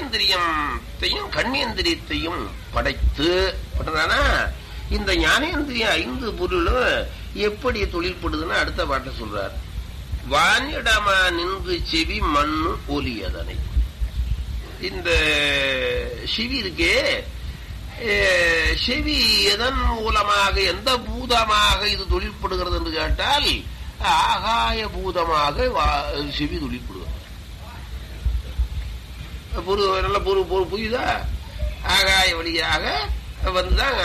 ஞானேந்திரியத்தையும் கண்ணியந்திரியத்தையும் படைத்து பண்றானா இந்த ஞானேந்திரியம் ஐந்து பொருளும் எப்படி தொழில்படுதுன்னு அடுத்த பாட்டை சொல்றார் வானிடமா நின்று செவி மண்ணு ஒலியதனை இந்த சிவி இருக்கே அஹ், செவி எதன் மூலமாக எந்த பூதமாக இது தொழில்படுகிறது என்று கேட்டால் ஆகாய பூதமாக வா- செவி தொழில்படுகிறது புரு நல்ல புரு புரு புரியுதா ஆகாய வழியாக வந்துதான்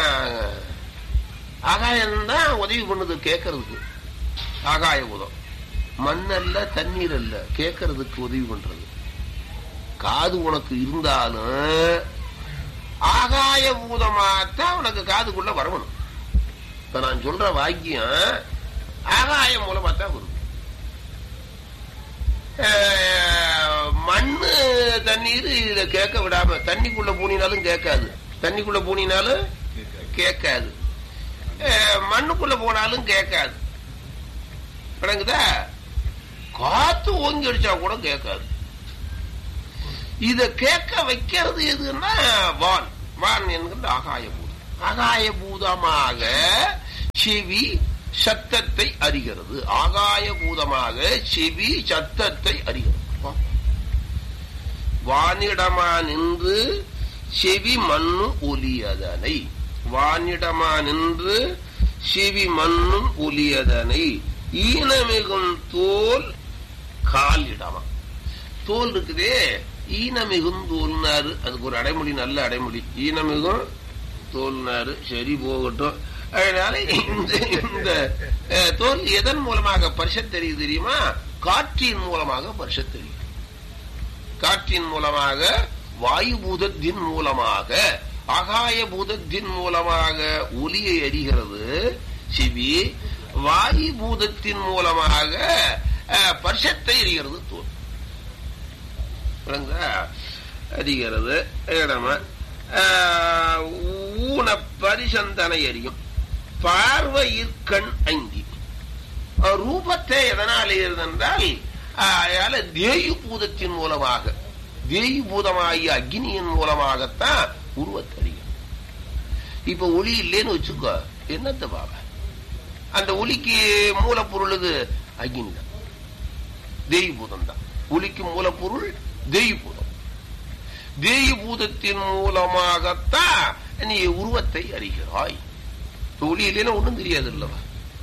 ஆகாயம் தான் உதவி பண்ணுது கேட்கறதுக்கு ஆகாய பூதம் மண் அல்ல தண்ணீர் அல்ல கேட்கறதுக்கு உதவி பண்றது காது உனக்கு இருந்தாலும் ஆகாய பூதமாத்தான் உனக்கு காதுக்குள்ள வரணும் இப்ப நான் சொல்ற வாக்கியம் ஆகாயம் மூலமா தான் வரும் அஹ், மண்ணு தண்ணீர் இத கேட்க விடாம தண்ணிக்குள்ள பூனினாலும் கேட்காது தண்ணிக்குள்ள பூனினாலும் கேட்காது அஹ், மண்ணுக்குள்ள போனாலும் கேட்காது விளங்குதா காத்து ஓங்கி அடிச்சா கூட கேட்காது இத கேட்க வைக்கிறது எதுன்னா வான் வான் என்கின்ற ஆகாய பூதம் ஆகாய பூதமாக செவி சத்தத்தை அறிகிறது ஆகாய பூதமாக செவி சத்தத்தை அறிகிறது வா. வானிடமா நின்று செவி மண்ணு ஒலியதனை வானிடமா நின்று செவி மண்ணும் ஒலியதனை ஈனமிகும் தோல் காலிடமா தோல் இருக்குதே ஈனமிகும் தோல்னாரு அதுக்கு ஒரு அடைமொழி நல்ல அடைமொழி ஈனமிகும் தோல்னாரு சரி போகட்டும் அதனால இந்த இந்த அஹ், தோல் எதன் மூலமாக பரிசத் தெரியுது தெரியுமா காற்றின் மூலமாக பரிசத் தெரியும் காற்றின் மூலமாக வாயு பூதத்தின் மூலமாக ஆகாய பூதத்தின் மூலமாக ஒலியை அறிகிறது சிவி வாயு பூதத்தின் மூலமாக அஹ், பரிசத்தை அறிகிறது தோல் விளங்குதா? அறிகிறது இடம ஊன பரிசந்தனை அறியும் பார்வையிற்கண் ஐந்தி அஹ், ரூபத்தை எதனால் என்றால் அயால தேயு பூதத்தின் மூலமாக தேயு பூதமாகிய அக்னியின் மூலமாகத்தான் உருவத்தை அறியும் இப்ப ஒளி இல்லைன்னு வச்சுக்கோ என்னத்த பாவ அந்த ஒளிக்கு மூலப்பொருள் இது அக்னி தான் தேயு பூதம் தான் ஒளிக்கு மூலப்பொருள் தேயு பூதம் தேயு பூதத்தின் மூலமாகத்தான் நீ உருவத்தை அறிகிறாய் இப்ப ஒளி இல்லைன்னா ஒண்ணும் தெரியாது இல்லவா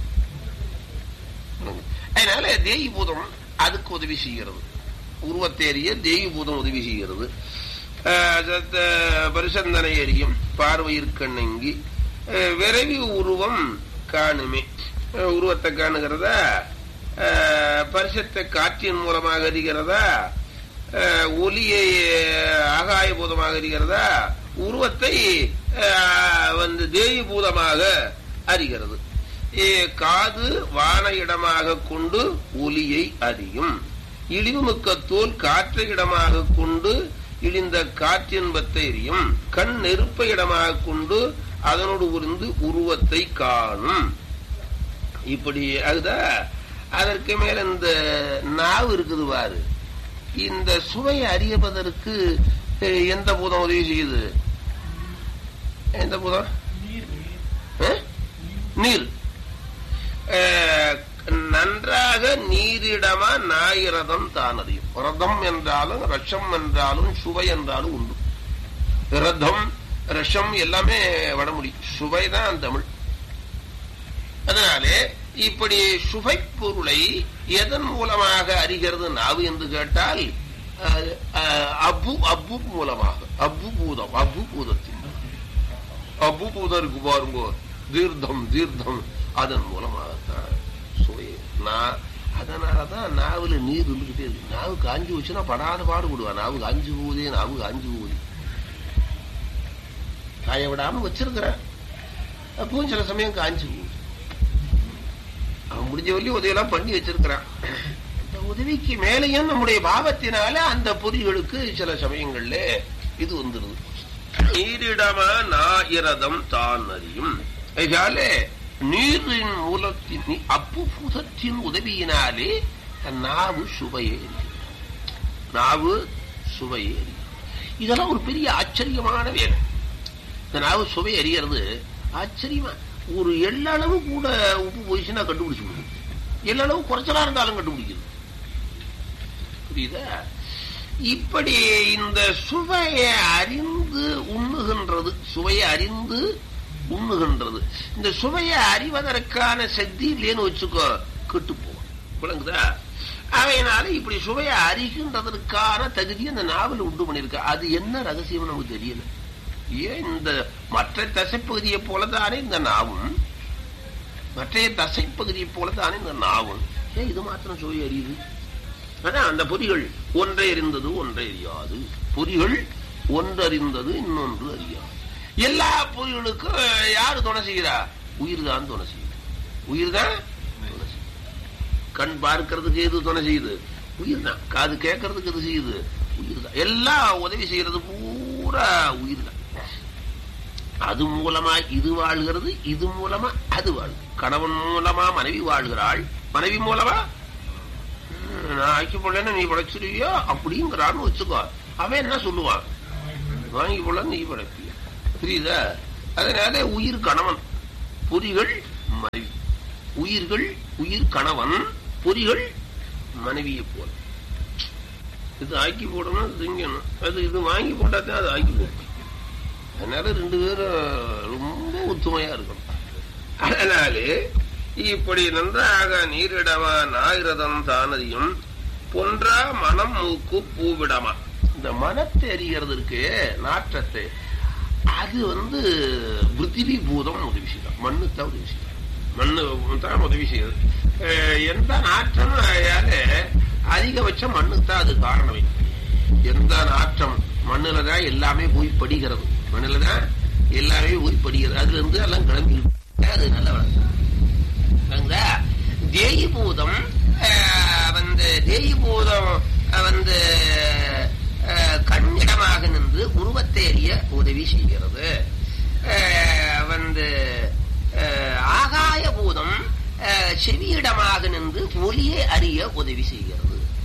அதனால தேயு பூதம் அதுக்கு உதவி செய்கிறது உருவத்தை அறிய தேயு பூதம் உதவி செய்கிறது ஆஹ் சத்த பரிசந்தனை அறியும் பார்வையிற்கண்ணங்கி ஆஹ் விரைவி உருவம் காணுமே ஆஹ் உருவத்தை காணுகிறதா ஆஹ் பரிசத்தை காற்றின் மூலமாக அறிகிறதா ஆஹ் ஒலியை ஆகாய பூதமாக அறிகிறதா உருவத்தை ஆஹ் வந்து தேவி பூதமாக அறிகிறது ஏ, காது வான இடமாக கொண்டு ஒலியை அறியும் இழிவுமிக்க தோல் காற்றை இடமாக கொண்டு இழிந்த காற்றின்பத்தை எரியும் கண் நெருப்பை இடமாக கொண்டு அதனோடு உருந்து உருவத்தை காணும் இப்படி அதுதான் அதற்கு மேல இந்த நாவு இருக்குது பாரு இந்த சுவையை அறியப்பதற்கு அஹ், எந்த பூதம் உதவி செய்யுது எந்த பூதம் அஹ்? நீர் அஹ், நன்றாக நீரிடமா நாயிரதம் தான் அறியும் ரதம் என்றாலும் ரஷம் என்றாலும் சுவை என்றாலும் உண்டு ரதம் ரஷம் எல்லாமே வடமொழி சுவை தான் தமிழ் அதனாலே இப்படி சுவை பொருளை எதன் மூலமாக அறிகிறது நாவு என்று கேட்டால் அஹ், அஹ், அபு அபு மூலமாக அபு பூதம் அபு பூதத்தின் அபு பூதம் இருக்கு பாருங்க தீர்த்தம் தீர்த்தம் அதன் மூலமாகத்தான் சுவை நான் அதனாலதான் நாவுல நீர் இருந்துகிட்டே இருக்கு நாவு காஞ்சி வச்சுன்னா படாத பாடுபடுவா நாவு காஞ்சி போகுதே நாவு காஞ்சி போகுது காய விடாம வச்சிருக்கிறேன் அப்பவும் சில சமயம் காஞ்சி போகுது அவன் முடிஞ்ச வரையும் உதவியெல்லாம் பண்ணி வச்சிருக்கிறான் அந்த உதவிக்கு மேலேயும் நம்முடைய பாவத்தினால அந்த பொறிகளுக்கு சில சமயங்கள்ல இது வந்துருது நீரிடம நாயிரதம் தான் அறியும் அதனால நீரின் மூலத்தின் நீ- அப்பு பூதத்தின் உதவியினாலே நாவு சுவையை அறியும். நாவு சுவையை அறியும். இதெல்லாம் ஒரு பெரிய ஆச்சரியமான வேலை இந்த நாவு சுவை அறியறது ஆச்சரியமா ஒரு எள்ளளவு கூட உப்பு போயிடுச்சுன்னா கண்டுபிடிச்சு விடுது எள்ளளவு குறைச்சலா இருந்தாலும் கண்டுபிடிக்குது புரியுதா இப்படி இந்த சுவையை அறிந்து உண்ணுகின்றது சுவையை அறிந்து உண்ணுகின்றது இந்த சுவையை அறிவதற்கான சக்தி இல்லைன்னு வச்சுக்கோ கெட்டு போகும் விளங்குதா அவையினால இப்படி சுவையை அறிகின்றதற்கான தகுதி அந்த நாவல் உண்டு பண்ணிருக்க அது என்ன ரகசியம் நமக்கு தெரியல ஏன் இந்த மற்ற தசைப்பகுதியை போலதானே இந்த நாவும் மற்ற தசைப்பகுதியை போலதானே இந்த நாவும் ஏன் இது மாத்திரம் சுவை அறியுது அதான் அந்த பொறிகள் ஒன்றை அறிந்தது ஒன்றை அறியாது பொறிகள் ஒன்றறிந்தது இன்னொன்று அறியாது எல்லா பொறிகளுக்கும் யாரு துணை செய்கிறா உயிர் தான் துணை செய்யுது உயிர் தான் துணை செய்யுது கண் பார்க்கறதுக்கு எது துணை செய்யுது உயிர் தான் காது கேட்கறதுக்கு எது செய்யுது உயிர் தான் எல்லாம் உதவி செய்யறது பூரா உயிர் தான் அது மூலமா இது வாழ்கிறது இது மூலமா அது வாழ்கிறது கணவன் மூலமா மனைவி வாழ்கிறாள் மனைவி மூலமா நான் ஆக்கி போடலன்னு நீ படைச்சிருவியோ அப்படிங்கிறான்னு வச்சுக்கோ அவன் என்ன சொல்லுவான் வாங்கி போல நீ படைப்பிய புரியுதா அதனால உயிர் கணவன் பொறிகள் மனைவி உயிர்கள் உயிர் கணவன் பொறிகள் மனைவியை போல இது ஆக்கி போடணும் திங்கணும் அது இது வாங்கி போட்டா தான் அது ஆக்கி போடும் அதனால ரெண்டு பேரும் ரொம்ப ஒத்துமையா இருக்கணும் அதனாலே இப்படி நன்றாக நீரிடமா நாயிரதம் தானதியும் பொன்றா மனம் மூக்கு பூவிடமா இந்த மனத்தை அறிகிறதுக்கு நாற்றத்தை அது வந்து பிருத்திவி பூதம் உதவி செய்யும் மண்ணு தான் உதவி செய்யும் மண்ணு தான் உதவி செய்யுது அஹ் எந்த நாற்றம் யாரு அதிகபட்சம் மண்ணுக்கு தான் அது காரணமே எந்த நாற்றம் மண்ணுல தான் எல்லாமே போய் படிக்கிறது மண்ணுல தான் எல்லாமே போய் படிக்கிறது அதுல இருந்து எல்லாம் கிளம்பி இருக்கு. அது நல்ல வளர்ச்சி விளங்குதா? தேயி பூதம் அஹ், வந்து தேயி பூதம் அஹ், வந்து அஹ், கண்ணிடமாக நின்று உருவத்தை அறிய உதவி செய்கிறது அஹ், வந்து அஹ், ஆகாய பூதம் அஹ், செவியிடமாக நின்று ஒலியை அறிய உதவி செய்கிறது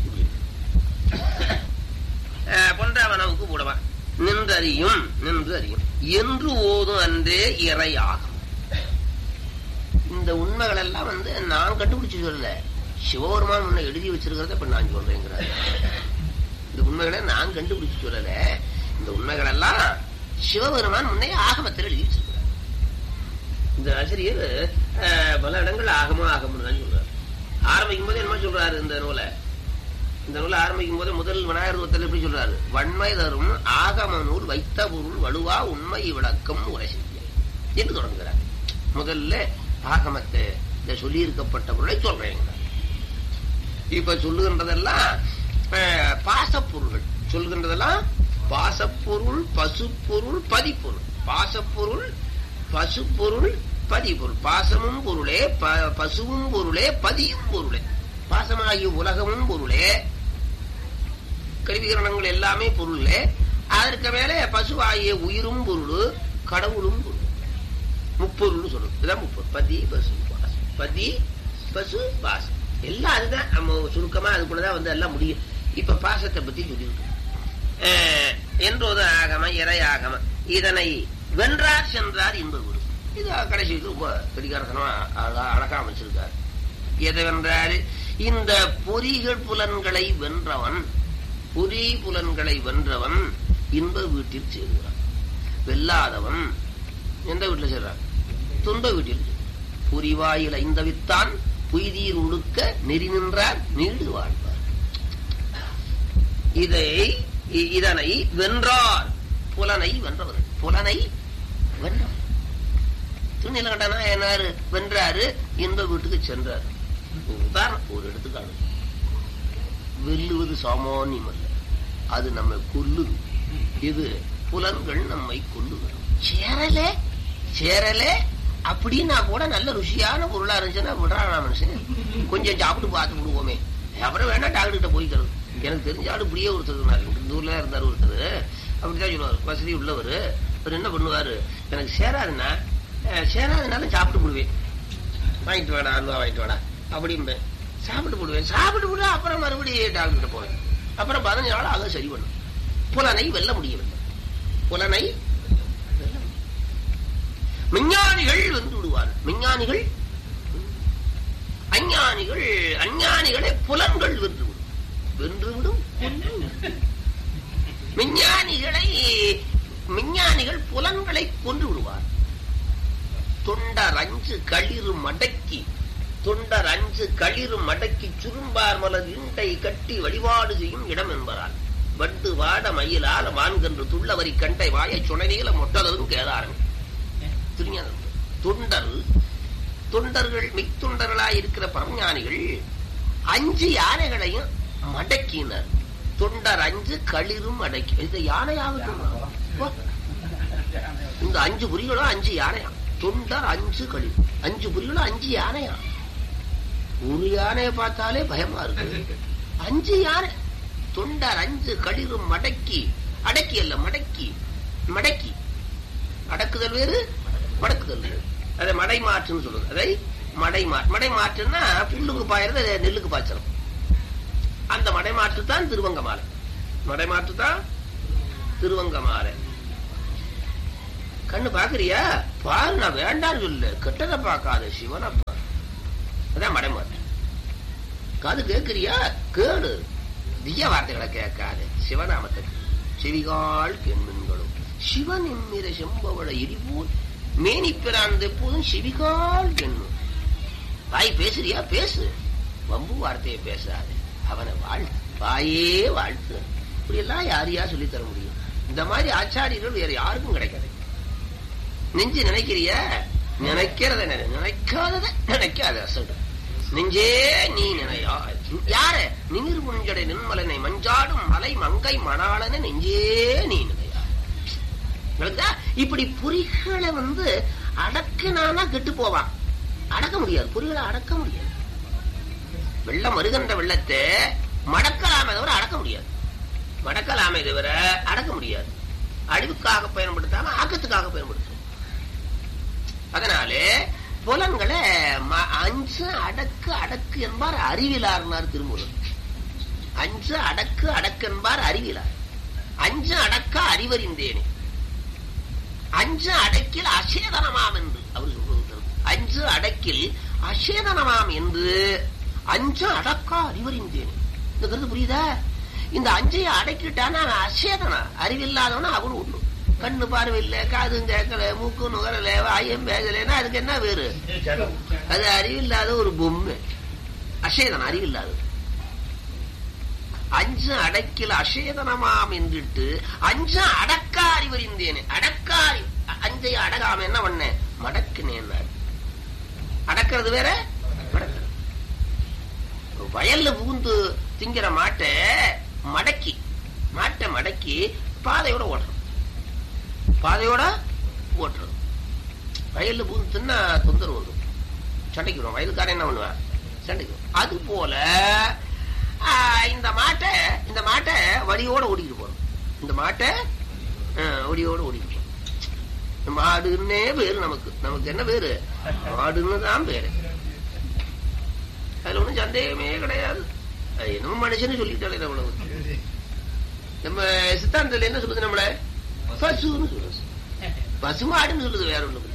அஹ், பொன்றாவனவுக்கு போடவா நின்றறியும் நின்று அறியும் என்று ஓதும் அன்றே இறையாகும் இந்த உண்மைகள் எல்லாம் வந்து நான் கண்டுபிடிச்சு சொல்லல சிவபெருமான் முன்ன எழுதி வச்சிருக்கிறத இப்ப நான் சொல்றேங்கிறாரு இந்த உண்மைகளை நான் கண்டுபிடிச்சு சொல்லல இந்த உண்மைகள் எல்லாம் சிவபெருமான் முன்னே ஆகமத்தில் எழுதி வச்சிருக்கிறார் இந்த ஆசிரியர் அஹ், பல இடங்கள் ஆகமம் ஆகமம் தான் சொல்றாரு ஆரம்பிக்கும் போது என்ன சொல்றாரு இந்த நூலை இந்த நூலை ஆரம்பிக்கும் போது முதல் விநாயகர் தூரத்தில் எப்படி சொல்றாரு வன்மை தரும் ஆகம நூல் வைத்த பொருள் வலுவா உண்மை விளக்கம் உரை செய்ய என்று தொடங்குகிறார் முதல்ல ஆகமத்தை இந்த சொல்லியிருக்கப்பட்ட பொருளை சொல்றேங்க இப்ப சொல்லுகின்றதெல்லாம் அஹ், பாசப்பொருள்கள் சொல்கின்றதெல்லாம் பாசப்பொருள் பசுப்பொருள் பதிப்பொருள் பாசப்பொருள் பசுப்பொருள் பதிப்பொருள் பாசமும் பொருளே ப- பசுவும் பொருளே பதியும் பொருளே பாசமாகிய உலகமும் பொருளே கருவிகரணங்கள் எல்லாமே பொருளே அதற்கு மேலே பசுவாகிய உயிரும் பொருள் கடவுளும் பொருள் முப்பொருள் சொல்லணும் இதுதான் முப்பொருள் பதி பசு பாசம் பதி பசு பாசம் எல்லாம் அதுதான் நம்ம சுருக்கமா அதுக்குள்ளதான் வந்து எல்லாம் முடியும் இப்ப பாசத்தை பத்தி சொல்லியிருக்கு அஹ், என்றோது ஆகம இறை ஆகம இதனை வென்றார் சென்றார் என்பது ஒரு இது கடைசி இது ரொம்ப பெரிகாரசனமா அழகா அழகா அமைச்சிருக்கார் எதை வென்றாரு இந்த பொறிகள் புலன்களை வென்றவன் பொறி புலன்களை வென்றவன் இன்ப வீட்டில் சேருகிறான் வெல்லாதவன் எந்த வீட்டில் சேர்றான் துன்ப வீட்டில் புரிவாயில் ஐந்தவித்தான் பொய்தீர் உடுக்க நெறி நின்றார் நீடு வாழ்வார் இதை இ- இதனை வென்றார் புலனை வென்றவர் புலனை வென்றவர் திருநீலகண்டனா என்னாரு வென்றாரு இன்ப வீட்டுக்கு சென்றார் உதாரணம் ஒரு எடுத்துக்காடு வெல்லுவது சாமானியம் அல்ல அது நம்மை கொல்லுது இது புலன்கள் நம்மை கொல்லுகிறது சேரலே சேரலே அப்படின்னா கூட நல்ல ருசியான பொருளா இருந்துச்சுன்னா விடுறானா மனுஷன் கொஞ்சம் சாப்பிட்டு பார்த்து விடுவோமே அப்புறம் வேணா டாக்டர் கிட்ட போய்க்கிறது எனக்கு தெரிஞ்ச ஆளு இப்படியே ஒருத்தர் இருந்தாரு இந்த ஊர்ல இருந்தாரு ஒருத்தர் அப்படிதான் சொல்லுவார் வசதி உள்ளவர் அவர் என்ன பண்ணுவாரு எனக்கு சேராதுன்னா அஹ், சேராதுனாலும் சாப்பிட்டு விடுவேன் வாங்கிட்டு வாடா அல்வா வாங்கிட்டு வாடா அப்படிம்பேன் சாப்பிட்டு போடுவேன் சாப்பிட்டு போட்டு அப்புறம் மறுபடியும் டாக்டர் கிட்ட போவேன் அப்புறம் பதினஞ்சு நாள் அதை சரி பண்ணும் புலனை வெல்ல முடியவில்லை புலனை வெல்ல முடியவில்லை. விஞ்ஞானிகள் வென்று விடுவார்கள் விஞ்ஞானிகள் அஞ்ஞானிகள் அஞ்ஞானிகளை புலன்கள் வென்று விடும் வென்றுவிடும் கொன்றுவிடும். விஞ்ஞானிகளை விஞ்ஞானிகள் புலன்களை கொன்று விடுவார் தொண்டர் அஞ்சு களிறு மடக்கி தொண்டர் அஞ்சு களிறு மடக்கி சுரும்பார் மலர் இண்டை கட்டி வழிபாடு செய்யும் இடம் என்பதால் வட்டு வாட மயிலால வான்கன்று துள்ளவரி கண்டை வாயை சுனைநீல மொட்டதரும் கேதாரன் திருஞானம் தொண்டர் தொண்டர்கள் மிக்தொண்டர்களாய் இருக்கிற பரமஞானிகள் அஞ்சு யானைகளையும் மடக்கினர் தொண்டர் அஞ்சு களிரும் அடக்கி இந்த யானையாகட்டும் வா. இந்த அஞ்சு புரிகளும் அஞ்சு யானையா தொண்டர் அஞ்சு களிர் அஞ்சு புரிகளும் அஞ்சு யானையா ஒரு யானையை பார்த்தாலே பயமா இருக்கு அஞ்சு யானை தொண்டர் அஞ்சு களிரும் மடக்கி அடக்கி அல்ல மடக்கி மடக்கி அடக்குதல் வேறு மடக்குதல் வேறு அதை மடை மாற்றுன்னு சொல்றது அதை மடை மா மடை மாற்றுன்னா புல்லுக்கு பாயறது நெல்லுக்கு பாய்ச்சணும் அந்த மடை மாற்று தான் திருவங்க மாலை மடை மாற்று தான் திருவங்க மாலை கண்ணு பாக்குறியா பாரு நான் வேண்டாம்னு சொல்லு கெட்டதை பார்க்காத சிவனை பாரு அதான் மடை மாற்று காது கேட்கிறியா கேளு திவ்ய வார்த்தைகளை கேட்காது சிவநாமத்துக்கு செவிகால் பெண்மண்களும் சிவன் என்கிற செம்பவள எரிபோல் மேனி பிறாந்த எப்போதும் செவிகால் பெண்ணும் வாய் பேசுறியா பேசு வம்பு வார்த்தையை பேசாது அவனை வாழ்த்து வாயே வாழ்த்து இப்படி எல்லாம் யாரையா சொல்லி தர முடியும் இந்த மாதிரி ஆச்சாரியர்கள் வேற யாருக்கும் கிடைக்காது நெஞ்சு நினைக்கிறிய நினைக்கிறத நினை நினைக்காதத நினைக்காத சொல்ற நெஞ்சே நீ நினையா யார நிமிர் முஞ்சடை நின்மலனை மஞ்சாடும் மலை மங்கை மணாளன நெஞ்சே நீ நினையா விளங்குதா? இப்படி பொறிகளை வந்து அடக்குனானா கெட்டு போவான் அடக்க முடியாது பொறிகளை அடக்க முடியாது வெள்ளம் வருகின்ற வெள்ளத்தை மடக்கலாமே தவிர அடக்க முடியாது மடக்கலாமே தவிர அடக்க முடியாது அழிவுக்காக பயன்படுத்தாம ஆக்கத்துக்காக பயன்படுத்தும் அதனாலே புலன்களை ம- அஞ்சு அடக்கு அடக்கு என்பார் அறிவிலார்னார் திருமூலர் அஞ்சு அடக்கு அடக்கு என்பார் அறிவிலார் அஞ்சு அடக்க அறிவறிந்தேனே அஞ்சு அடக்கில் அசேதனமாம் என்று அவர் சொல்வது அஞ்சு அடக்கில் அசேதனமாம் என்று அஞ்சு அடக்கா அறிவறிந்தேனே இந்த கருத்து புரியுதா இந்த அஞ்சையை அடக்கிட்டானா அவன் அசேதனா அறிவில்லாதவனா அவனு ஒண்ணு கண்ணு பார்வை இல்ல காதும் கேட்கல மூக்கு நுகரல வாயும் பேசலைன்னா அதுக்கு என்ன வேறு அது அறிவில்லாத ஒரு பொம்மை அசேதனம் அறிவில்லாதது அஞ்சு அடக்கில் அசேதனமாம் என்றிட்டு அஞ்சு அடக்கா அறிவறிந்தேனே அடக்கா அறி- அஞ்சைய அடக்காம என்ன பண்ண மடக்குனேன் அடக்கிறது வேற மடக்கிறது வயல்ல புகுந்து திங்கிற மாட்டை மடக்கி மாட்டை மடக்கி பாதையோட ஓட்டுறது பாதையோட ஓட்டுறது வயல்ல புகுந்து தின்னா தொந்தரவு வரும் சண்டைக்கு வரும் வயலுக்காரன் என்ன பண்ணுவான் சண்டைக்கு வரும். அது போல ஆ, இந்த மாட்டை இந்த மாட்டை வழியோட ஓடிக்கிட்டு போறோம் இந்த மாட்டை ஆ, வழியோட ஓடிக்கிட்டு போறோம் மாடுன்னே பேரு நமக்கு நமக்கு என்ன பேரு மாடுன்னு தான் பேரு அதுல ஒண்ணும் சந்தேகமே கிடையாது அது என்னமோ மனுஷன்னு சொல்லிட்டாலே நம்மள நம்ம சித்தாந்தத்துல என்ன சொல்லுது நம்மள பசுன்னு சொல்லுது பசு மாடுன்னு சொல்லுது வேற ஒண்ணு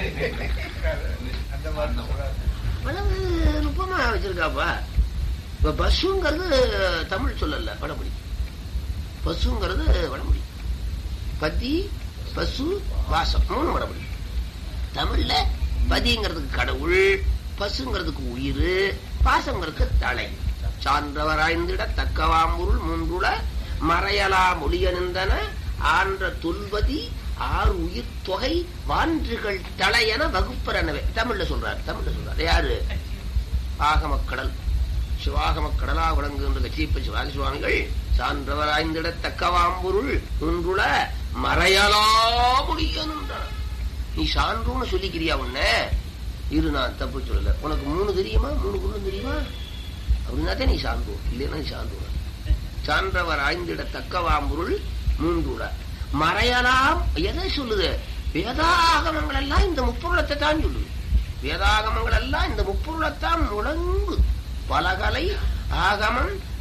அவ்வளவு நுட்பமா வச்சிருக்காப்பா இப்ப பசுங்கிறது தமிழ் சொல்லல வடமொழி பசுங்கிறது வடமொழி பதி பசு வாசம் மூணு வடமொழி தமிழ்ல பதிங்கிறதுக்கு கடவுள் பசுங்கிறதுக்கு உயிர் பாசங்கிறதுக்கு தலை சான்றவராய்ந்திட தக்கவாம்பொருள் மூன்றுல மறையலா மொழியனிந்தன ஆன்ற தொல்வதி ஆறு உயிர் தொகை வான்றுகள் தலையென வகுப்பரனவே தமிழ்ல சொல்றார் தமிழ்ல சொல்றார் யாரு ஆகமக்கடல் சிவாகமக்கடலா விளங்குகின்ற கச்சியப்ப சிவாஜி சுவாமிகள் சான்றவராய்ந்திட தக்கவாம்பொருள் மூன்றுல மறையலா மொழியனின்றன நீ சான்றோன்னு சொல்லிக்கிறியா உன்ன இரு நான் தப்பு சொல்லல உனக்கு மூணு தெரியுமா மூணு குணம் தெரியுமா அப்படின்னா தான் நீ சான்றோம் இல்லைன்னா நீ சான்றோம் சான்றவர் ஆய்ந்திட தக்கவாம்பொருள் மூன்றுட மறையலாம் எதை சொல்லுது வேதாகமங்கள் எல்லாம் இந்த முப்பொருளத்தை தான் சொல்லுது வேதாகமங்கள் எல்லாம் இந்த முப்பொருளைத்தான் முழங்கு பலகலை ஆகமம்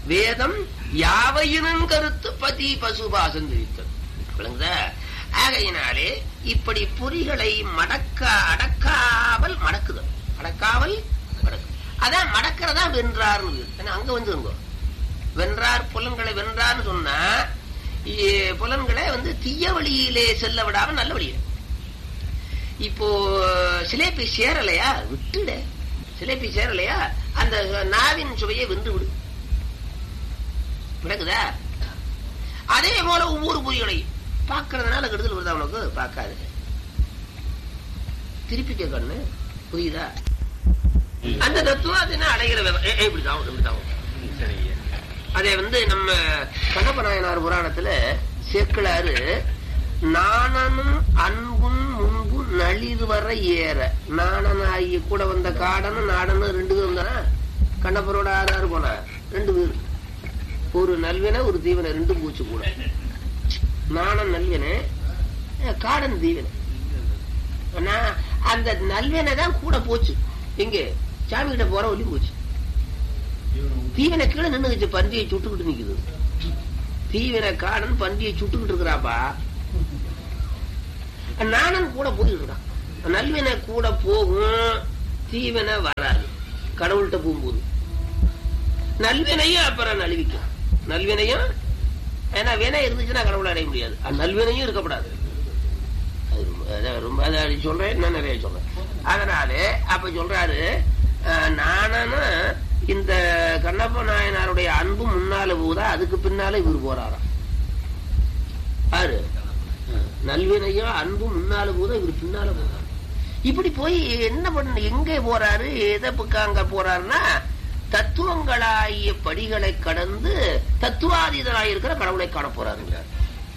வேதம் யாவையினும் கருத்து பதி பசுபாசம் தெரிவித்தது விளங்குதா ஆகையினாலே இப்படி பொறிகளை மடக்க அடக்காமல் மடக்குதல் அடக்காமல் மடக்கு அதான் மடக்கிறதா வென்றார்னு பேரு. ஏன்னா அங்க வந்துருங்க வென்றார் புலன்களை வென்றார்னு சொன்னா இ- புலன்களை வந்து தீய வழியிலே செல்ல விடாம நல்ல வழியில இப்போ சிலேபி சேரலையா விட்டுட சிலேபி சேரலையா அந்த நாவின் சுவையை வென்று விடு விளக்குதா அதே போல ஒவ்வொரு பொறிகளையும் பார்க்கறதுனால கெடுதல் வருதா உனக்கு பார்க்காது திருப்பி கேட்கணும் புரியுதா அந்த தத்துவம் அது என்ன அடைகிற விதம். ஏ, ஏ, இப்படிதான் வரும், இப்படிதான் வரும். அதே வந்து நம்ம கண்ணப்ப நாயனார் புராணத்துல சேக்கிழாரு நாணனும் அன்பும் முன்பும் நளிர் வர ஏற நாணனாகி கூட வந்த காடனும் நாடனும் ரெண்டு பேரும் தானே கண்ணப்பரோட ஆறாறு போனா ரெண்டு பேர் ஒரு நல்வினை ஒரு தீவனை ரெண்டும் பூச்சு கூட நாணன் நல்வினை அஹ் காடன் தீவனை ஆனா அந்த நல்வினை தான் கூட போச்சு எங்க சாமி கிட்ட போற ஒலி போச்சு தீவனை கீழே நின்னுச்சு பன்றியை சுட்டுக்கிட்டு நிக்குது தீவனை காடன் பன்றியை சுட்டுக்கிட்டு இருக்கிறாப்பா நானும் கூட போயிட்டு இருக்கான் நல்வினை கூட போகும் தீவனை வராது கடவுள்கிட்ட போகும்போது நல்வினையும் அப்புறம் நழுவிக்கும் நல்வினையும் ஏன்னா வினை இருந்துச்சுன்னா கடவுளை அடைய முடியாது அது நல்வினையும் இருக்கக்கூடாது அது ரொம்ப- அதான் ரொம்ப அதை அப்படி சொல்றேன் இன்னும் நிறைய சொல்றேன் அதனால அப்ப சொல்றாரு அஹ், நானும் இந்த கண்ணப்ப நாயனாருடைய அன்பு முன்னால போதா அதுக்கு பின்னால இவர் போறாராம் ஆறு நல்வினையும் அன்பு முன்னால போதா இவர் பின்னால போறாரு இப்படி போய் என்ன பண்ண எங்க போறாரு எதை பக்கம் அங்க போறாருன்னா தத்துவங்களாகிய படிகளை கடந்து தத்துவாதீதனாய் இருக்கிற கடவுளை காண போறாருங்கிறார்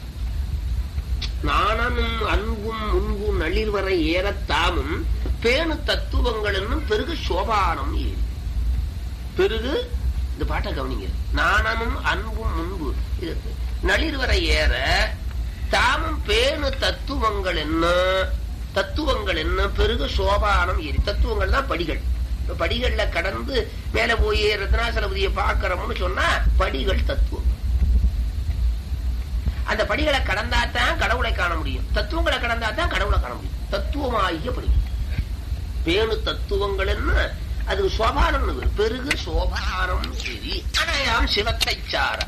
நாணனும் அன்பும் முன்பும் நளிர் வரை ஏறத்தாமும் பேணு தத்துவங்கள் என்னும் பெருகு சோபானம் ஏறி பெருகு இந்த பாட்டை கவனிங்க நாணனும் அன்பும் முன்பு இது நளிர் வரை ஏற தாமும் பேணு தத்துவங்கள் என்ன தத்துவங்கள் என்ன பெருகு சோபானம் ஏறி தத்துவங்கள் தான் படிகள் இப்ப படிகள்ல கடந்து மேல போய் ரத்னாசலபதியை பார்க்கிறோம்னு சொன்னா படிகள் தத்துவம் அந்த படிகளை கடந்தாதான் கடவுளை காண முடியும் தத்துவங்களை கடந்தாதான் கடவுளை காண முடியும் தத்துவமாகிய படி பேணு தத்துவங்கள் என்ன அது சோபானம் பெருகு சோபானம் சரி அனையாம் சிவத்தை சார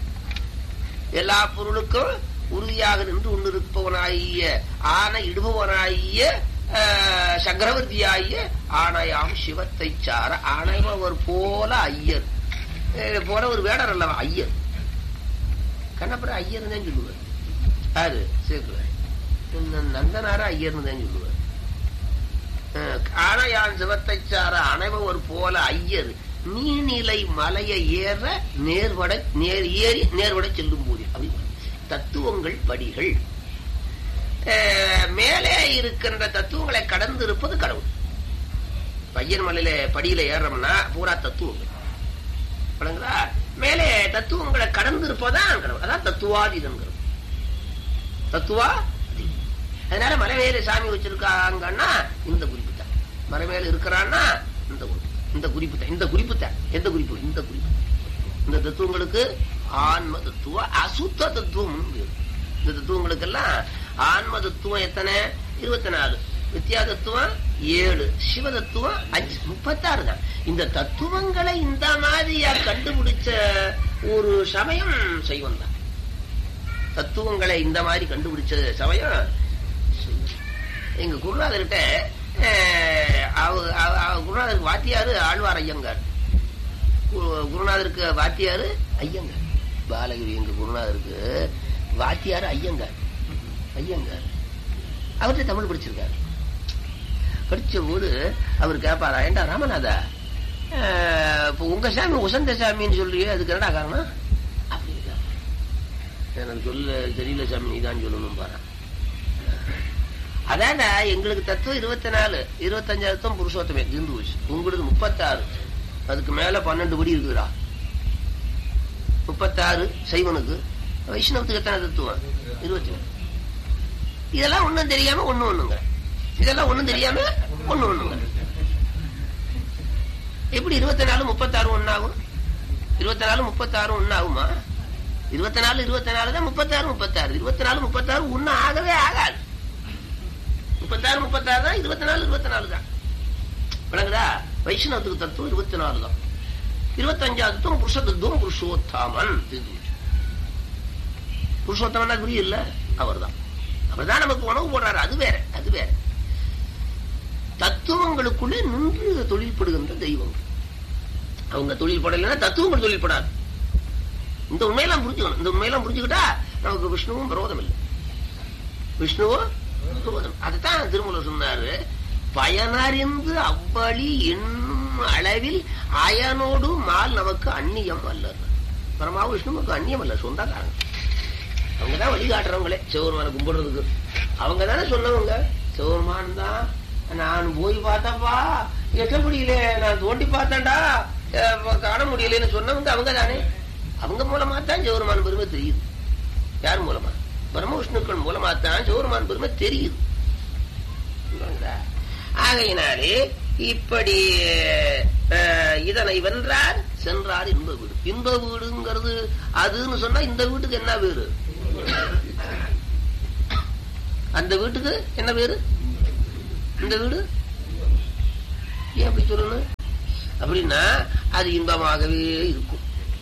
எல்லா பொருளுக்கும் உறுதியாக நின்று கொண்டிருப்பவனாகிய ஆன இடுபவனாகிய ஆஹ், சக்கரவர்த்தியாகிய ஆணையாம் சிவத்தை சார ஆணையவர் போல ஐயர் அஹ், போல ஒரு வேடர் அல்லவா ஐயர் கண்ணப்புற ஐயர்னு தான் சொல்லுவார் யாரு சேர்க்குவார் இந்த நந்தனார ஐயர்னு தான் சொல்லுவார் அஹ், ஆணையான் சிவத்தை சார அனைவர் போல ஐயர் நீர்நிலை மலையை ஏற நேர்வட நேர் ஏறி நேர்வட செல்லும் போது அப்படி தத்துவங்கள் படிகள் அஹ், மேலே இருக்கின்ற தத்துவங்களை கடந்து இருப்பது கடவுள் பையன் மலையில படியில ஏறோம்னா பூரா தத்துவங்கள் விளங்குதா மேலே தத்துவங்களை கடந்து இருப்பதான் கடவுள் அதான் தத்துவாதீதங்கிறது தத்துவா அதனால மலை மேல சாமி வச்சிருக்காங்கன்னா இந்த குறிப்பு தான் மலை மேல இருக்கிறான்னா இந்த குறிப்பு இந்த குறிப்பு தான் இந்த குறிப்பு தான் எந்த குறிப்பு இந்த குறிப்பு இந்த தத்துவங்களுக்கு ஆன்ம தத்துவம் அசுத்த தத்துவம் இந்த தத்துவங்களுக்கெல்லாம் ஆன்ம தத்துவம் எத்தனை இருபத்தி நாலு வித்யா தத்துவம் ஏழு சிவ தத்துவம் அஞ்சு முப்பத்தாறு தான் இந்த தத்துவங்களை இந்த மாதிரியா கண்டுபிடிச்ச ஒரு சமயம் செய்வம் தான் தத்துவங்களை இந்த மாதிரி கண்டுபிடிச்ச சமயம் சைவம். எங்க குருநாதர்கிட்ட அஹ், அவ- அவ- அவ குருநாதருக்கு வாத்தியாரு ஆழ்வார் ஐயங்கார் கு- குருநாதருக்கு வாத்தியாரு ஐயங்கார் பாலகிரி எங்க குருநாதருக்கு வாத்தியாரு ஐயங்கார் ஐயங்கார் அவர்கிட்ட தமிழ் படிச்சிருக்காரு படிச்ச போது அவர் கேட்பாரா ஏண்டா ராமநாதா அஹ், இப்ப உங்க சாமி உசந்த சாமின்னு சொல்றியே அதுக்கு என்னடா காரணம் அப்படின்னு கேட்பார். எனக்கு சொல்ல தெரியல சாமி நீதான் சொல்லணும் பாரு அதான்டா எங்களுக்கு தத்துவம் இருபத்தி நாலு இருபத்தஞ்சு தத்துவம் புருஷோத்தமே தீர்ந்து போச்சு உங்களுக்கு முப்பத்தாறு அதுக்கு மேல பன்னெண்டு படி இருக்குதுடா முப்பத்தாறு சைவனுக்கு வைஷ்ணவத்துக்கு எத்தனை தத்துவம் இருபத்தி நாலு இதெல்லாம் ஒண்ணும் தெரியாம ஒண்ணு ஒண்ணுங்க இதெல்லாம் ஒண்ணும் தெரியாம ஒண்ணு ஒண்ணுங்க எப்படி இருபத்தி நாலு முப்பத்தாறு ஒன்னாகும் இருபத்தி நாலு முப்பத்தாறு ஒண்ணு ஆகுமா இருபத்தி நாலு இருபத்தி நாலு தான் முப்பத்தாறு முப்பத்தாறு இருபத்தி நாலு முப்பத்தாறு ஒண்ணு ஆகவே ஆகாது முப்பத்தாறு முப்பத்தாறு தான் இருபத்தி நாலு இருபத்தி நாலு தான் விளங்குதா வைஷ்ணவத்துக்கு தத்துவம் இருபத்தி நாலு தான் இருபத்தஞ்சாவது தத்துவம் புருஷ தத்துவம் புருஷோத்தாமன் தெரிஞ்சு வச்சு. புருஷோத்தமன் புரிய இல்ல அவர் தான் அவர் தான் நமக்கு உணவு போடுறாரு அது வேற அது வேற தத்துவங்களுக்குள்ளே நின்று தொழில்படுகின்ற தெய்வங்கள் அவங்க தொழில் படலைன்னா தத்துவங்கள் தொழில் படாது இந்த உண்மையெல்லாம் புரிஞ்சுக்கணும் இந்த உண்மையெல்லாம் புரிஞ்சுக்கிட்டா நமக்கு விஷ்ணுவும் விரோதம் இல்லை விஷ்ணுவும் விரோதம் அதுதான் திருமூலர் சொன்னாரு பயனறிந்து அவ்வழி என்னும் அளவில் அயனோடு மால் நமக்கு அந்நியம் அல்ல பரமா விஷ்ணுவுக்கு அந்நியம் அல்ல சொந்தக்காரங்க அவங்கதான் வழிகாட்டுறவங்களே சிவபெருமான கும்பிடுறதுக்கு அவங்க தானே சொன்னவங்க சிவபெருமான் தான் நான் போய் பார்த்தப்பா எட்ட முடியல நான் தோண்டி பார்த்தேன்டா அஹ் காண முடியலன்னு சொன்னவங்க அவங்க தானே அவங்க மூலமா தான் சிவபெருமான் பெருமை தெரியுது யார் மூலமா பரம விஷ்ணுக்கள் மூலமா தான் சிவபெருமான் பெருமை தெரியுது புரியுதுங்களா? ஆகையினாலே இப்படி அஹ், இதனை வென்றார் சென்றார் இன்ப வீடு இன்ப வீடுங்கிறது அதுன்னு சொன்னா இந்த வீட்டுக்கு என்ன பேரு அந்த வீட்டுக்கு என்ன பேரு இந்த வீடு ஏன் அப்படி சொல்லணும் அப்படின்னா அது இன்பமாகவே இருக்கும்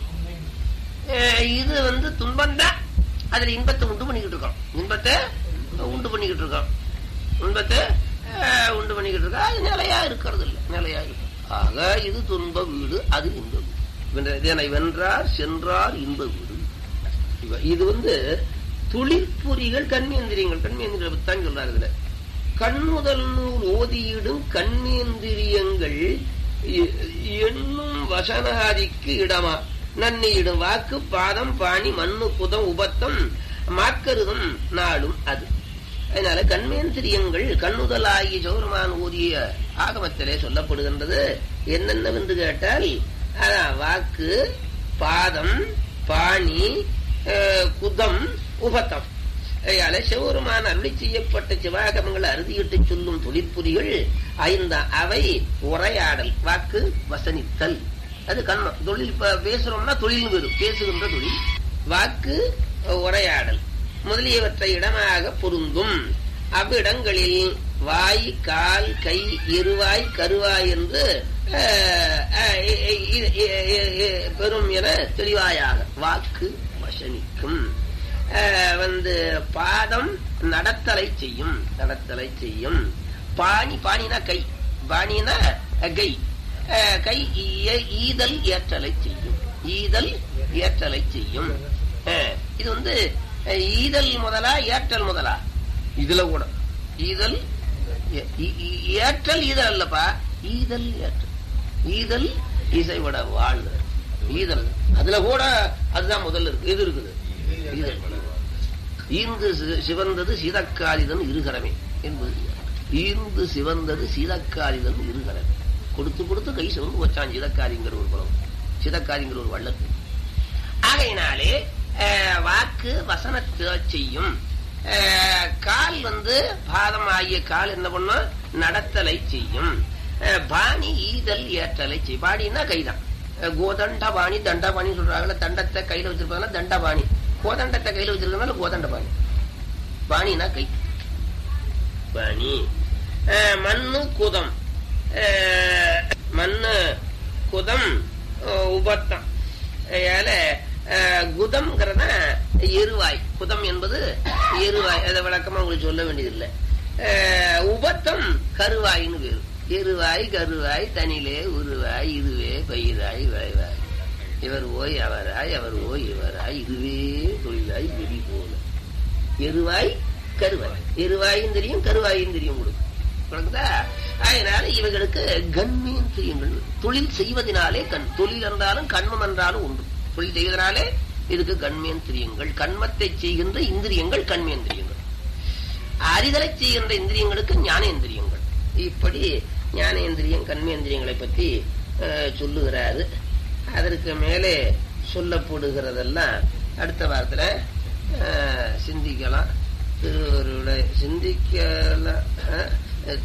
அஹ், இது வந்து துன்பம் தான் அதுல இன்பத்தை உண்டு பண்ணிக்கிட்டு இருக்கோம் இன்பத்தை உண்டு பண்ணிக்கிட்டு இருக்கோம் இன்பத்தை அஹ், உண்டு பண்ணிக்கிட்டு இருக்கோம் அது நிலையா இருக்கிறது இல்லை நிலையா இருக்கும் ஆக இது துன்ப வீடு அது இன்ப வீடு வென்ற- இதனை வென்றார் சென்றார் இன்ப வீடு இவ- இது வந்து துளிர்பொறிகள் கண்மேந்திரியங்கள் கண்மேந்திரியங்களை பத்தி தான் சொல்றாரு இதுல கண்முதல் நூல் ஓதியிடும் கண்மேந்திரியங்கள் எ- எண்ணும் வசனாதிக்கு இடமா நன்னியிடும் வாக்கு பாதம் பாணி மண்ணு புதம் உபத்தம் மாக்கருதம் நாளும் அது அதனால கண்மேந்திரியங்கள் கண்ணுதலாகி சௌரமான் ஊதிய ஆகமத்திலே சொல்லப்படுகின்றது என்னென்னவென்று கேட்டால் அதான் வாக்கு பாதம் பாணி அஹ், குதம் உபத்தம் அதனால சிவபெருமான் அருளி செய்யப்பட்ட சிவாகமங்களை அறுதியிட்டு சொல்லும் தொழிற்புரிகள் ஐந்தாம் அவை உரையாடல் வாக்கு வசனித்தல் அது கண்மம் தொழில் இப்ப பேசுறோம்னா தொழில் வரும் பேசுகின்ற தொழில் வாக்கு உரையாடல் முதலியவற்றை இடமாக பொருந்தும் அவ்விடங்களில் வாய் கால் கை இருவாய் கருவாய் என்று அஹ், அஹ், இ- இ- இ- இ- இ- பெறும் என தெளிவாயாக வாக்கு வசனிக்கும் அஹ், வந்து பாதம் நடத்தலை செய்யும் நடத்தலை செய்யும் பாணி பாணினா கை பாணினா அஹ், கை அஹ், கை ஈ- ஈதல் ஏற்றலை செய்யும் ஈதல் ஏற்றலை செய்யும் அஹ், இது வந்து அஹ், ஈதல் முதலா ஏற்றல் முதலா இதுல கூட ஈதல் ஏ- ஈ- ஈ- ஏற்றல் ஈதல் அல்லப்பா ஈதல் ஏற்றல் ஈதல் இசைவிட வாழ் ஈதல் அதுல கூட அதுதான் முதல்ல இருக்கு இது இருக்குது ஈதல் ஈந்து சி- சிவந்தது சீதக்காலிதன் இருகரமே என்பது ஈந்து சிவந்தது சீதக்காலிதன் இருகரமே கொடுத்து கொடுத்து கை சிவந்து வச்சான் சீதக்காரிங்கிற ஒரு குலம் சீதக்காரிங்கிற ஒரு வள்ளத்து ஆகையினாலே அஹ், வாக்கு வசனத்தை செய்யும் அஹ், கால் வந்து பாதம் ஆகிய கால் என்ன பண்ணும் நடத்தலை செய்யும் அஹ், பாணி ஈதல் ஏற்றலை செய்யும் பாணின்னா கைதான் அஹ், கோதண்ட பாணி தண்டபாணி சொல்றாங்கல்ல தண்டத்தை கையில வச்சிருப்பாங்க தண்டபாணி கோதண்டத்தை கையில வச்சிருக்கனால கோதண்ட பாணி பாணினா கை பாணி அஹ், மண்ணு குதம் அஹ், மண்ணு குதம் அஹ், உபத்தம் அதனால அஹ், குதம்ங்கிறத எருவாய் குதம் என்பது எருவாய் அதை விளக்கமா உங்களுக்கு சொல்ல வேண்டியதில்லை அஹ், உபத்தம் கருவாயின்னு பேரு எருவாய் கருவாய் தனிலே உருவாய் இதுவே பயிராய் விளைவாய் இவர் ஓய் அவராய் அவர் ஓய் இவராய் இதுவே தொழிலாய் வெடி போல எருவாய் கருவாய் எருவாயும் தெரியும் கருவாயும் தெரியும் உங்களுக்கு புரியுதா? அதனால இவைகளுக்கு கண்மேந்திரியங்கள் தொழில் செய்வதனாலே கண் தொழில் என்றாலும் கண்மம் என்றாலும் உண்டு தொழில் செய்வதனாலே இதுக்கு கண்மேந்திரியங்கள் கண்மத்தை செய்கின்ற இந்திரியங்கள் கண்மேந்திரியங்கள் அறிதலை செய்கின்ற இந்திரியங்களுக்கு ஞானேந்திரியங்கள் இப்படி ஞானேந்திரியம் கண்மேந்திரியங்களை பற்றி அஹ், சொல்லுகிறாரு அதற்கு மேலே சொல்லப்படுகிறதெல்லாம் அடுத்த வாரத்துல அஹ், சிந்திக்கலாம் திருவருளை சிந்திக்கலாம் அஹ்,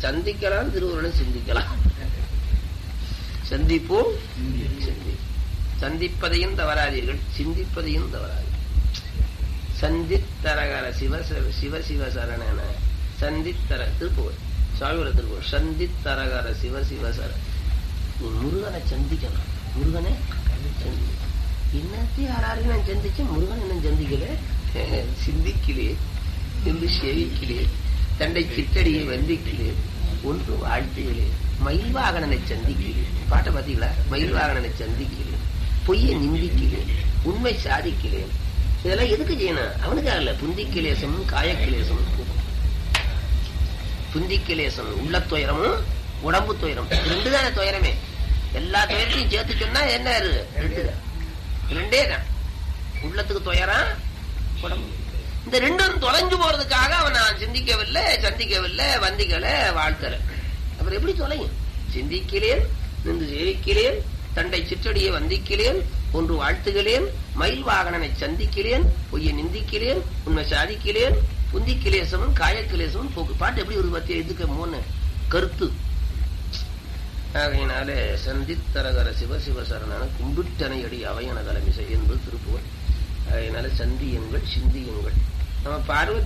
சந்திக்கலாம் திருவருளை சிந்திக்கலாம் சந்திப்போம் சிந்தி சந்திப்பதையும் தவறாதீர்கள் சிந்திப்பதையும் தவறாதீர்கள் சந்தித்தரகர சிவ சிவ- சிவ சிவ சரணன சந்தித்தர திருப்புகழ் சுவாமியோட திருப்புகழ் சந்தித்தரகர சிவ சிவ சர நீ முருகனை சந்திக்கணும் முருகனை சந்தி என்னத்தையும் யாராரையும் நான் சந்திச்சேன் முருகன் என்ன சந்திக்கல சிந்திக்கலே என்று சேவிக்கலே தண்டை சித்தடியை வந்திக்கலே ஒன்று வாழ்த்துகளே மயில்வாகனனை சந்திக்கிறேன் பாட்டை பார்த்தீங்களா மயில்வாகனனை சந்திக்கிறேன் பொய்யை நிந்திக்கிறேன் உண்மை சாதிக்கிறேன் இதெல்லாம் எதுக்கு செய்யணும் அவனுக்காக இல்ல புந்திக்கிலேசமும் காயக்கிலேசமும் போகும். புந்திக்கிலேசம் உள்ள துயரமும் உடம்பு துயரம் இது ரெண்டு தானே துயரமே எல்லா துயரத்தையும் சேர்த்து சொன்னா என்ன இது? ரெண்டு தான் ரெண்டே தான் உள்ளத்துக்கு துயரம் உடம்பு இந்த ரெண்டும் தொலைஞ்சு போறதுக்காக அவன் நான் சிந்திக்கவில்லை சந்திக்கவில்லை வந்திக்கல வாழ்த்தல அப்புறம் எப்படி தொலையும் சிந்திக்கிறேன் நின்று சேவிக்கிறேன் தண்டை சிற்றடியை வந்திக்கிறேன் ஒன்று வாழ்த்துகிறேன் மயில் வாகனனை சந்திக்கிறேன் பொய்யை நிந்திக்கிறேன் உண்மை சாதிக்கிறேன் புந்திக்கிலேசமும் காயக்கிலேசமும் போக்கு பாட்டு எப்படி ஒரு பத்திய இதுக்கு மூணு கருத்து ஆகையினாலே சந்தித்தரகர சிவ சிவ சரணன கும்பிட்டனை அடி அவையன தலைமிசை என்பது திருப்புவன் அதனால சந்தியுங்கள் சிந்தியுங்கள் நம்ம பார்வதி